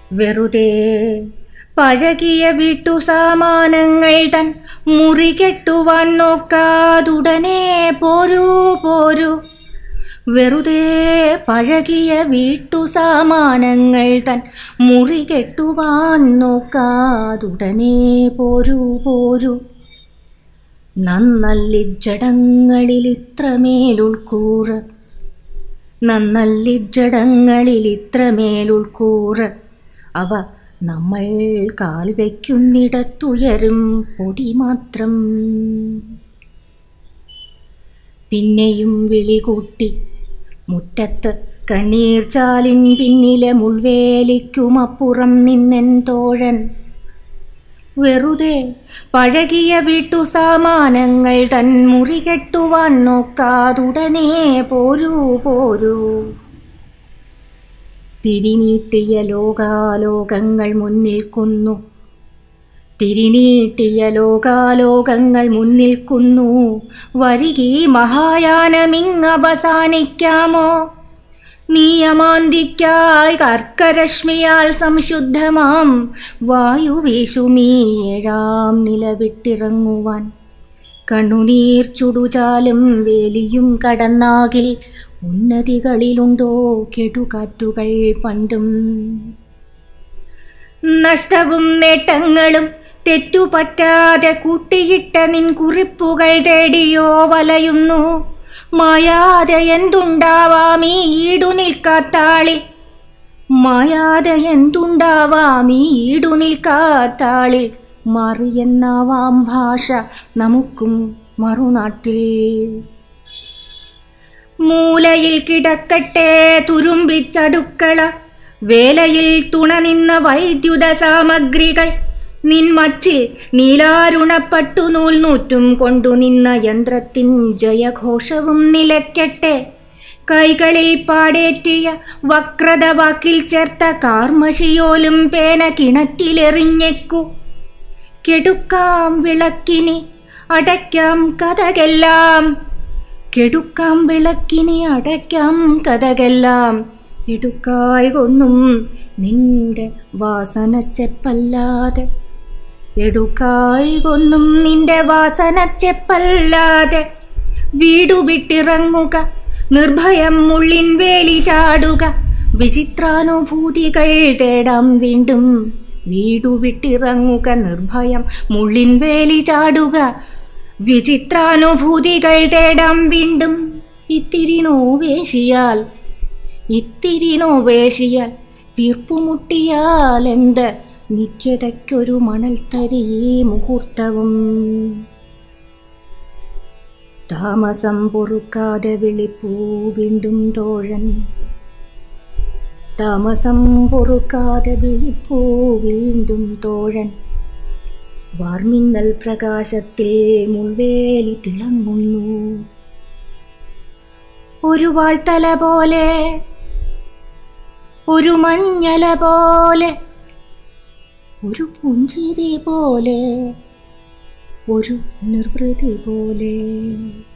വെറുതെ പഴകിയ വീട്ടു സാമാനങ്ങൾ തൻ മുറി കെട്ടുവാൻ നോക്കാതുടനെ പോരൂ പോരൂ വെറുതെ പഴകിയ വീട്ടു സാമാനങ്ങൾ തൻ മുറി കെട്ടുവാൻ നോക്കാതുടനെ പോരൂ പോരൂ നന്നല്ലിജടങ്ങളിൽ ഇത്രമേലുൾക്കൂറ് നന്നല്ലിജടങ്ങളിൽ ഇത്രമേലുൾക്കൂറ് അവ നമ്മൾ കാൽ വയ്ക്കുന്നിടത്തുയരും പൊടി മാത്രം പിന്നെയും വിളികൂട്ടി മുറ്റത്ത് കണ്ണീർ ചാലിൻ പിന്നിലെ മുൾവേലിക്കുമപ്പുറം നിന്നെൻ തോഴൻ വെറുതെ പഴകിയ വീട്ടു സാമാനങ്ങൾ തൻ മുറി കെട്ടുവാൻ നോക്കാതുടനെ പോരൂ പോരൂ തിരിനീട്ടിയ ലോകാലോകങ്ങൾ മുന്നിൽക്കുന്നു തിരിനീട്ടിയ ലോകാലോകങ്ങൾ മുന്നിൽക്കുന്നു വരികീ മഹായാനമിങ്ങവസാനിക്കാമോ നീയമാന്തിക്കായി കർക്കരശ്മിയാൽ സംശുദ്ധമാം വായുവീശുമീ ഏഴാം നിലവിട്ടിറങ്ങുവാൻ കണ്ണുനീർ ചുടുചാലും വേലിയും കടന്നാകിൽ ഉന്നതികളിലുണ്ടോ കെടുകാറ്റുകൾ പണ്ടും നഷ്ടവും നേട്ടങ്ങളും തെറ്റുപറ്റാതെ കൂട്ടിയിട്ട നിൻ കുറിപ്പുകൾ തേടിയോ വലയുന്നു മായാതെ എന്തുണ്ടാവാം ഈ ഈടു നിൽക്കാത്താളിൽ മായാതെ എന്തുണ്ടാവാം ഈ ഈടു നിൽക്കാത്താളിൽ മറിയെന്നാവാം ഭാഷ നമുക്കും മറുനാട്ടിൽ മൂലയിൽ കിടക്കട്ടെ തുരുമ്പിച്ചടുക്കള വേലയിൽ തുണ നിന്ന വൈദ്യുത സാമഗ്രികൾ നിൻമച്ചിൽ നീലാരുണപ്പട്ടു നൂൽ നൂറ്റും കൊണ്ടു നിന്ന യന്ത്രത്തിൻ ജയഘോഷവും നിലയ്ക്കട്ടെ കൈകളിൽ പാടേറ്റിയ വക്രത വാക്കിൽ ചേർത്ത കാർമഷിയോലും പേന കിണറ്റിലെറിഞ്ഞേക്കു കെടുക്കാം വിളക്കിനി അടയ്ക്കാം കഥകെല്ലാം കെടുക്കാം വിളക്കിനി അടയ്ക്കാം കഥകെല്ലാം എടുക്കായി കൊന്നും നിന്റെ വാസനച്ചെപ്പല്ലാതെ എടുക്കായി കൊന്നും നിന്റെ വാസനച്ചെപ്പല്ലാതെ വീടു വിട്ടിറങ്ങുക നിർഭയം മുള്ളിൻ വേലി ചാടുക വിചിത്രാനുഭൂതികൾ തേടാം വീണ്ടും വീടു വിട്ടിറങ്ങുക നിർഭയം മുള്ളിൻ വേലി ചാടുക വിചിത്രാനുഭൂതികൾ തേടാം വീണ്ടും ഇത്തിരി നോവേശിയാൽ ഇത്തിരി നോവേശിയാൽ വീർപ്പുമുട്ടിയാൽ എന്ത് നിത്യതയ്ക്കൊരു മണൽത്തരി മുഹൂർത്തവും താമസം പൊറുക്കാതെ വിളിപ്പൂ വീണ്ടും തോഴൻ താമസം പൊറുക്കാതെ വിളിപ്പൂ വീണ്ടും തോഴൻ വാർമിന്നൽ പ്രകാശത്തിൽ മുൾവേലി തിളങ്ങുന്നു ഒരു വാൾത്തല പോലെ ഒരു മഞ്ഞല പോലെ ഒരു പുഞ്ചിരി പോലെ ഒരു നിർവൃതി പോലെ